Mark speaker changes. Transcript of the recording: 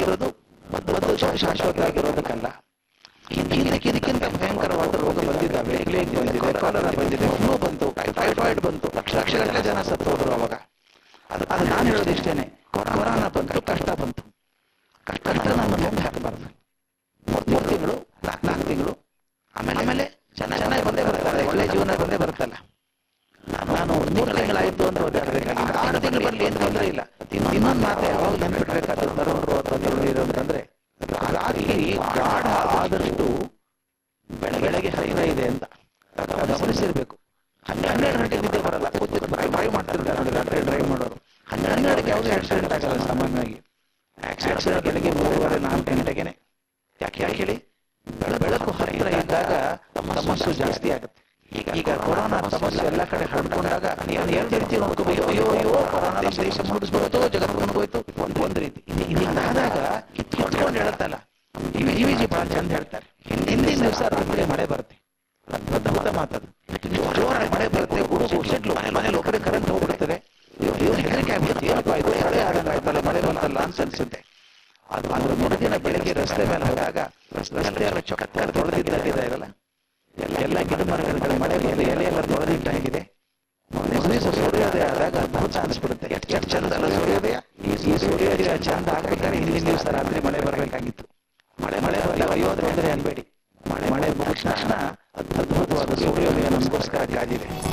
Speaker 1: ಇರೋದು ಬದ್ದು ಶಾಶ್ವತವಾಗಿರೋದಕ್ಕಲ್ಲ ಇದಕ್ಕೆ ಇದಕ್ಕಿಂತ ಭಯಂಕರವಾದ ರೋಗ ಬಂದಿದ್ದಾವೆ ಪ್ಲೇಗ್ ಬಂದಿದೆ ಕಾಲರ ಬಂದಿದೆ ಫ್ಲೂ ಬಂತು ಟೈಫಾಯ್ಡ್ ಬಂತು ಲಕ್ಷ ಲಕ್ಷಗಟ್ಟಲೆ ಜನ ಸತ್ತು ಹೋದ್ರು ಅವಾಗ ಅದು ಅದು ನಾನು ಹೇಳೋದು ಇಷ್ಟೇನೆ ಕೊರೋನಾ ಬಂತು ಕಷ್ಟ ಬಂತು ಕಷ್ಟ ನಮ್ಮನ್ನು ನುಂಗ್ ಹಾಕಬಾರ್ದು ಮೂರು ತಿಂಗಳು ನಾಲ್ಕು ನಾಲ್ಕು ತಿಂಗಳು ಆಮೇಲೆ ಆಮೇಲೆ ಚೆನ್ನಾಗಿ ಚೆನ್ನಾಗಿ ಬಂದೇ ಬರ್ತಾರೆ ಒಳ್ಳೆ ಜೀವನ ಬಂದೇ ಬರುತ್ತಲ್ಲ ನಾನು ಮೂರು ತಿಂಗಳಾಯ್ತು ಅಂತ ಓದಾಡಬೇಕಾಗಿಲ್ಲ ಆರು ತಿಂಗಳು ಬರಲಿ ಏನು ತೊಂದರೆ ಇಲ್ಲ ಇನ್ನೊಂದು ಮಾತು ಯಾವಾಗ ನೆನ್ಪಿಟ್ಬೇಕಾದ್ರೆ ಬರೋರು ಅಥವಾ ನೀರು ಅಂತಂದ್ರೆ ರಾತ್ರಿ ಗಾಢ ಆದಷ್ಟು ಬೆಳ ಬೆಳಗ್ಗೆ ಹರಿದ ಇದೆ ಅಂತ ಗಮನಿಸಿರ್ಬೇಕು ಹನ್ನೆರಡು ಗಂಟೆ ನಿದ್ದೆ ಬರಲ್ಲ ಕೂತು ಡ್ರೈವ್ ಮಾಡ್ತಿರ್ತಾರೆ ನೋಡಿ ರಾತ್ರಿ ಡ್ರೈವ್ ಮಾಡೋರು ಹನ್ನೆರಡಕ್ಕೆ ಯಾವುದೇ ಆಕ್ಸಿಡೆಂಟ್ ಆಗಲ್ಲ ಸಾಮಾನ್ಯವಾಗಿ ಆಕ್ಸಿಡೆಂಟ್ ಬೆಳಗ್ಗೆ ಮೂರುವರೆ ನಾಲ್ಕು ಗಂಟೆಗೆನೆ ಯಾಕೆ ಯಾಕೆ ಹೇಳಿ ಬೆಳ ಬೆಳಕು ಹತ್ತಿರ ಇದ್ದಾಗ ತಮಸ್ಸು ಜಾಸ್ತಿ ಆಗುತ್ತೆ ಈಗ ಈಗ ಕೊರೋನಾ ತಮಸ್ಸು ಎಲ್ಲ ಕಡೆ ಹರಡ್ಕೊಂಡಾಗ ನೀವು ಹೇಳ್ತಿರ್ತೀವಿ ನೋಡ್ಕೊ ಅಯ್ಯೋ ಅಯ್ಯೋ ಅಯ್ಯೋ ಕೊರೋನಾ ನಮ್ಮ ದೇಶ ಮುಗಿಸ್ಬೋಯ್ತು ಜಗತ್ತು ಮುಗಿದೋಯ್ತು ಒಂದು ಒಂದು ರೀತಿ ಹಿಂಗಾದಾಗ ಕಿತ್ಕೊಂಡು ಹೇಳುತ್ತಲ್ಲ ಇವಿ ಇವಿ ಜಿ ಬಹಳ ಚಂದ ಹೇಳ್ತಾರೆ ಹಿಂದಿನ ದಿವಸ ರಾತ್ರಿ ಮಳೆ ಬರುತ್ತೆ ಅದ್ಭುತ ಮಾತದು ಜೋರಾಗಿ ಮಳೆ ಬರುತ್ತೆ ಗುಡುಗು ಸಿಡ್ಲು ಮನೆ ಮನೇಲಿ ಒಬ್ಬರೇ ಕರೆಂಟ್ ಹೋಗ್ಬಿಡ್ತದೆ ಇವ್ರು ಹೆದರಿಕೆ ಆಗ್ಬಿಡುತ್ತೆ ಏನಪ್ಪ ಇದು ಮಳೆ ಆದಂಗ ಆಯ್ತಲ್ಲ ಮಳೆ ಬಂತಲ್ಲ ಅಂತ ಅನ್ಸುತ್ತೆ ಅದು ಅದ್ರ ಮರುದಿನ ಬೆಳಗ್ಗೆ ರಸ್ತೆ ಮೇಲೆ ಹೋದಾಗ ರಸ್ತೆ ಎಲ್ಲ ಚೊಕ್ಕ ತೊಳೆದಿದ್ದಾಗಿದೆ ಇರಲ್ಲ ಎಲ್ಲ ಎಲ್ಲ ಗಿಡ ಮರಗಳ ಮಳೆ ಎಲೆ ಎಲೆ ಎಲ್ಲ ತೊಳೆದಿಟ್ಟಾಗಿದೆ ದಿವಸ ಸೂರ್ಯೋದಯ ಆದಾಗ ಅದ್ಭುತ ಅನಿಸ್ಬಿಡುತ್ತೆ ಎಷ್ಟು ಚಂದ ಅಲ್ಲ ಸೂರ್ಯೋದಯ ಈ ಈ ಸೂರ್ಯೋದಯ ಚಂದ ಆಗ್ಬೇಕಾದ್ರೆ ಹಿಂದಿನ ದಿವಸ ರಾತ್ರಿ ಮಳೆ ಬರಬೇಕಾಗಿತ್ತು ಮಳೆ ಮಳೆ ಬರಲ್ಲ ಅಯ್ಯೋ ತೊಂದರೆ ಅನ್ಬೇಡಿ ಮಳೆ ಮಳೆ ಮುಗಿದ ತಕ್ಷಣ ಅದ್ಭುತವಾದ ಸೂರ್ಯೋದಯ ನಮಗೋಸ್ಕರ ಕಾದಿದೆ